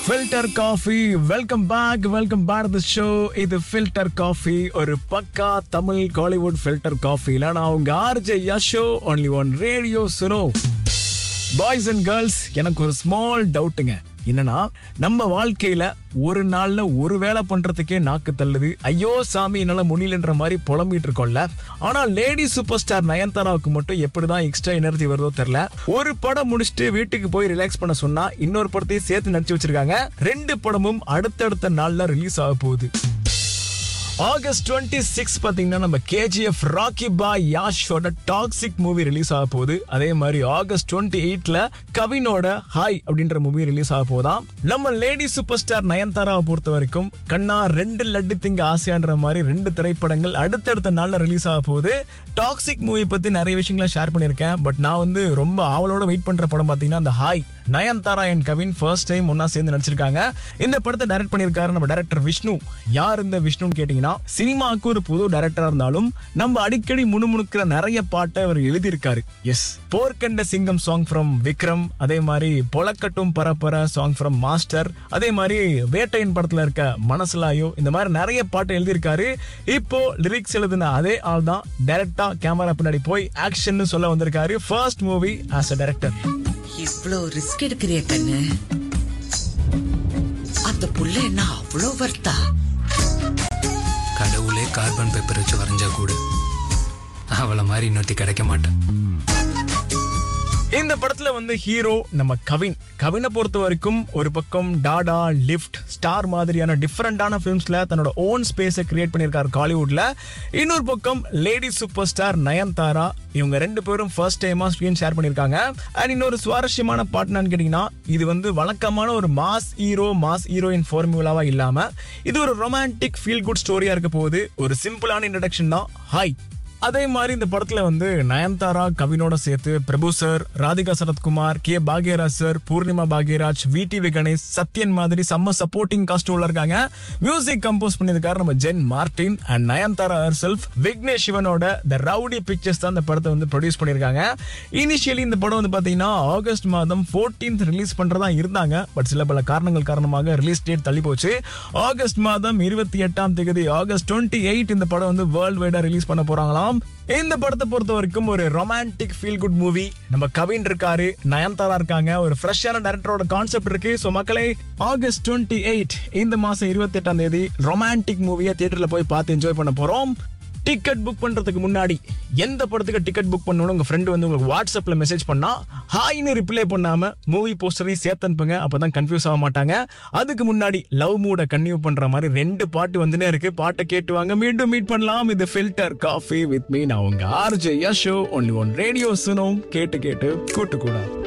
filter coffee welcome back welcome back the show இது filter coffee ஒரு பக்கா Tamil Kollywood filter காஃபில நான் உங்க RJ Yasho only one radio Suno boys and girls எனக்கு ஒரு ஸ்மால் டவுட்டுங்க என்னன்னா நம்ம வாழ்க்கையில ஒரு நாள்ல ஒரு வேலை பண்றதுக்கே நாக்கு தள்ளுது ஐயோ சாமி என்னால முடியலன்ற மாதிரி புலம்பிட்டு இருக்கோம்ல ஆனா லேடி சூப்பர் ஸ்டார் நயன்தாராவுக்கு மட்டும் எப்படிதான் எக்ஸ்ட்ரா எனர்ஜி வருதோ தெரியல ஒரு படம் முடிச்சுட்டு வீட்டுக்கு போய் ரிலாக்ஸ் பண்ண சொன்னா இன்னொரு படத்தையும் சேர்த்து நடிச்சு வச்சிருக்காங்க ரெண்டு படமும் அடுத்தடுத்த நாள்ல ரிலீஸ் ஆக போகுது ஆகஸ்ட் டுவெண்ட்டி சிக்ஸ் பார்த்தீங்கன்னா நம்ம கேஜிஎஃப் ராக்கி பாய் யாஷோட டாக்ஸிக் மூவி ரிலீஸ் ஆக போகுது அதே மாதிரி ஆகஸ்ட் டுவெண்ட்டி எயிட்ல கவினோட ஹாய் அப்படின்ற மூவி ரிலீஸ் ஆக போதாம் நம்ம லேடி சூப்பர் ஸ்டார் நயன்தாராவை பொறுத்த வரைக்கும் கண்ணா ரெண்டு லட்டு திங்க ஆசையான்ற மாதிரி ரெண்டு திரைப்படங்கள் அடுத்தடுத்த நாள்ல ரிலீஸ் ஆக போகுது டாக்ஸிக் மூவி பத்தி நிறைய விஷயங்களை ஷேர் பண்ணியிருக்கேன் பட் நான் வந்து ரொம்ப ஆவலோட வெயிட் பண்ற படம் பார்த்தீங்கன்னா அந்த Hi Nayanthara and Kavin first time ஒன்னா சேர்ந்து நடிச்சிருக்காங்க இந்த படத்தை டைரக்ட் பண்ணியிருக்காரு நம்ம டைரக்டர் விஷ்ணு யார் இந்த விஷ்ணுன்னு கேட்டீங்கன்னா சினிமாவுக்கு ஒரு புது டைரக்டரா இருந்தாலும் நம்ம அடிக்கடி முணுமுணுக்கிற நிறைய பாட்டை அவர் எழுதியிருக்காரு எஸ் போர்க்கண்ட சிங்கம் சாங் ஃப்ரம் விக்ரம் அதே மாதிரி பொலக்கட்டும் பரப்பர சாங் ஃப்ரம் மாஸ்டர் அதே மாதிரி வேட்டையின் படத்துல இருக்க மனசுலாயோ இந்த மாதிரி நிறைய பாட்டு எழுதியிருக்காரு இப்போ லிரிக்ஸ் எழுதின அதே ஆள் தான் டைரக்டா கேமரா பின்னாடி போய் ஆக்ஷன் சொல்ல வந்திருக்காரு first movie as a director இவ்ளோ ரிஸ்க் எடுக்கிறிய கண்ணு அந்த புள்ள என்ன அவ்வளோ வர்த்தா கடவுளே கார்பன் பேப்பர் வச்சு வரைஞ்சா கூட அவளை மாதிரி இன்னொருத்தி கிடைக்க மாட்டேன் இந்த படத்துல வந்து ஹீரோ நம்ம கவின் கவினை பொறுத்த வரைக்கும் ஒரு பக்கம் டாடா லிஃப்ட் ஸ்டார் மாதிரியான டிஃப்ரெண்டான ஃபிலிம்ஸ்ல தன்னோட ஓன் ஸ்பேஸை கிரியேட் பண்ணியிருக்காரு காலிவுட்ல இன்னொரு பக்கம் லேடி சூப்பர் ஸ்டார் நயன்தாரா இவங்க ரெண்டு பேரும் ஃபர்ஸ்ட் டைமா ஸ்க்ரீன் ஷேர் பண்ணியிருக்காங்க அண்ட் இன்னொரு சுவாரஸ்யமான பாட்டுனான்னு கேட்டீங்கன்னா இது வந்து வழக்கமான ஒரு மாஸ் ஹீரோ மாஸ் ஹீரோயின் ஃபார்முலாவா இல்லாம இது ஒரு ரொமான்டிக் ஃபீல் குட் ஸ்டோரியா இருக்க போகுது ஒரு சிம்பிளான இன்ட்ரடக்ஷன் தான் ஹாய் அதே மாதிரி இந்த படத்துல வந்து நயன்தாரா கவினோட சேர்த்து Prabhu sir Radhika Sarathkumar K Bhagyaraj sir Poornima Bhagyaraj V T Ganesh Sathyan மாதிரி செம்ம சப்போர்ட்டிங் காஸ்டோல இருக்காங்க மியூசிக் கம்போஸ் பண்ணியிருக்காரு நம்ம Jen Martin and Nayanthara herself Vignesh சிவனோட த ரவுடி பிக்சர்ஸ் தான் இந்த படத்தை வந்து ப்ரொடியூஸ் பண்ணியிருக்காங்க இனிஷியலி இந்த படம் வந்து பாத்தீங்கன்னா ஆகஸ்ட் மாதம் 14th ரிலீஸ் பண்றதா இருந்தாங்க பட் சில பல காரணங்கள் காரணமாக ரிலீஸ் டேட் தள்ளி போச்சு ஆகஸ்ட் மாதம் இருபத்தி எட்டாம் தேதி ஆகஸ்ட் டுவெண்ட்டி எயிட் இந்த படம் வந்து வேர்ல்டு வைடா ரிலீஸ் பண்ண போறாங்களாம் இந்த படத்தை பொறுத்த வரைக்கும் ஒரு ரொமான்டிக் ஃபீல் குட் மூவி நம்ம கவின் இருக்காரு நயன்தாரா இருக்காங்க ஒரு ஃப்ரெஷ்ஷான டேரக்டரோட கான்செப்ட் இருக்கு ஸோ மக்களே ஆகஸ்ட் டுவெண்ட்டி எயிட் இந்த மாசம் இருபத்தி எட்டாம் தேதி ரொமான்டிக் மூவியை தியேட்டர்ல போய் பார்த்து என்ஜாய் பண்ண போறோம் டிக்கெட் புக் பண்றதுக்கு முன்னாடி எந்த படத்துக்கு டிக்கெட் புக் பண்ணணும் உங்க ஃப்ரெண்டு வந்து உங்களுக்கு வாட்ஸ்அப்ல மெசேஜ் பண்ணா ஹாய்னு ரிப்ளை பண்ணாம மூவி போஸ்டரையும் சேர்த்து அனுப்புங்க அப்பதான் கன்ஃபியூஸ் ஆக மாட்டாங்க அதுக்கு முன்னாடி லவ் மூட கன்டினியூ பண்ற மாதிரி ரெண்டு பாட்டு வந்துனே இருக்கு பாட்டை கேட்டு வாங்க மீண்டும் மீட் பண்ணலாம் இது ஃபில்டர் காஃபி வித் மீ நான் உங்க RJ Yasho only one radio Suno கேட்டு கேட்டு கூட்டு கூட